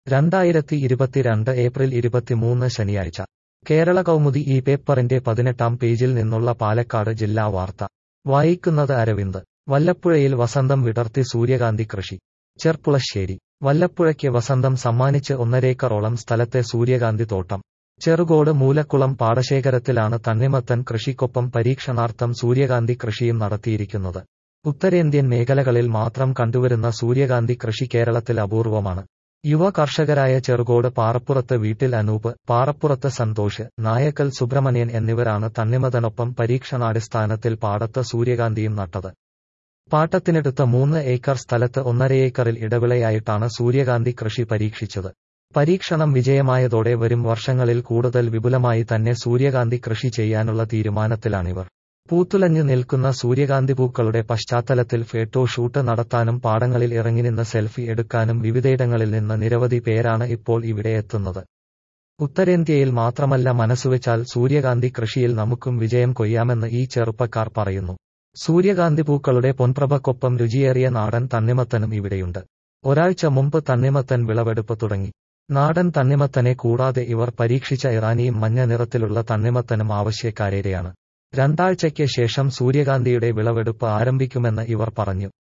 രണ്ടായിരത്തി ഇരുപത്തിരണ്ട് ഏപ്രിൽ ഇരുപത്തിമൂന്ന് ശനിയാഴ്ച കേരള കൗമുദി ഈ പേപ്പറിന്റെ പതിനെട്ടാം പേജിൽ നിന്നുള്ള പാലക്കാട് ജില്ലാ വാർത്ത വായിക്കുന്നത് അരവിന്ദ് വല്ലപ്പുഴയിൽ വസന്തം വിടർത്തി സൂര്യകാന്തി കൃഷി ചെർപ്പുളശ്ശേരി വല്ലപ്പുഴയ്ക്ക് വസന്തം സമ്മാനിച്ച് ഒന്നരേക്കറോളം സ്ഥലത്തെ സൂര്യകാന്തി തോട്ടം ചെറുകോട് മൂലക്കുളം പാടശേഖരത്തിലാണ് തണ്ണിമത്തൻ കൃഷിക്കൊപ്പം പരീക്ഷണാർത്ഥം സൂര്യകാന്തി കൃഷിയും നടത്തിയിരിക്കുന്നത് ഉത്തരേന്ത്യൻ മേഖലകളിൽ മാത്രം കണ്ടുവരുന്ന സൂര്യകാന്തി കൃഷി കേരളത്തിൽ അപൂർവമാണ് യുവ കർഷകരായ ചെറുകോട് പാറപ്പുറത്ത് വീട്ടിൽ അനൂപ് പാറപ്പുറത്ത് സന്തോഷ് നായക്കൽ സുബ്രഹ്മണ്യൻ എന്നിവരാണ് തണ്ണിമതനൊപ്പം പരീക്ഷണാടിസ്ഥാനത്തിൽ പാടത്ത് സൂര്യകാന്തിയും നട്ടത് പാട്ടത്തിനെടുത്ത മൂന്ന് ഏക്കർ സ്ഥലത്ത് ഒന്നര ഏക്കറിൽ ഇടവിളയായിട്ടാണ് സൂര്യകാന്തി കൃഷി പരീക്ഷിച്ചത് പരീക്ഷണം വിജയമായതോടെ വരും വർഷങ്ങളിൽ കൂടുതൽ വിപുലമായി തന്നെ സൂര്യകാന്തി കൃഷി ചെയ്യാനുള്ള തീരുമാനത്തിലാണിവർ പൂത്തുലഞ്ഞു നിൽക്കുന്ന സൂര്യകാന്തി പൂക്കളുടെ പശ്ചാത്തലത്തിൽ ഫോട്ടോ ഷൂട്ട് നടത്താനും പാടങ്ങളിൽ ഇറങ്ങി നിന്ന് സെൽഫി എടുക്കാനും വിവിധയിടങ്ങളിൽ നിന്ന് നിരവധി പേരാണ് ഇപ്പോൾ ഇവിടെ എത്തുന്നത് ഉത്തരേന്ത്യയിൽ മാത്രമല്ല മനസ്സുവെച്ചാൽ സൂര്യകാന്തി കൃഷിയിൽ നമുക്കും വിജയം കൊയ്യാമെന്ന് ഈ ചെറുപ്പക്കാർ പറയുന്നു സൂര്യകാന്തി പൂക്കളുടെ പൊൻപ്രഭക്കൊപ്പം രുചിയേറിയ നാടൻ തണ്ണിമത്തനും ഇവിടെയുണ്ട് ഒരാഴ്ച മുമ്പ് തണ്ണിമത്തൻ വിളവെടുപ്പ് തുടങ്ങി നാടൻ തണ്ണിമത്തനെ കൂടാതെ ഇവർ പരീക്ഷിച്ച ഇറാനിയും മഞ്ഞ നിറത്തിലുള്ള തണ്ണിമത്തനും ആവശ്യക്കാരേരെയാണ് രണ്ടാഴ്ചയ്ക്ക് ശേഷം സൂര്യകാന്തിയുടെ വിളവെടുപ്പ് ആരംഭിക്കുമെന്ന് ഇവർ പറഞ്ഞു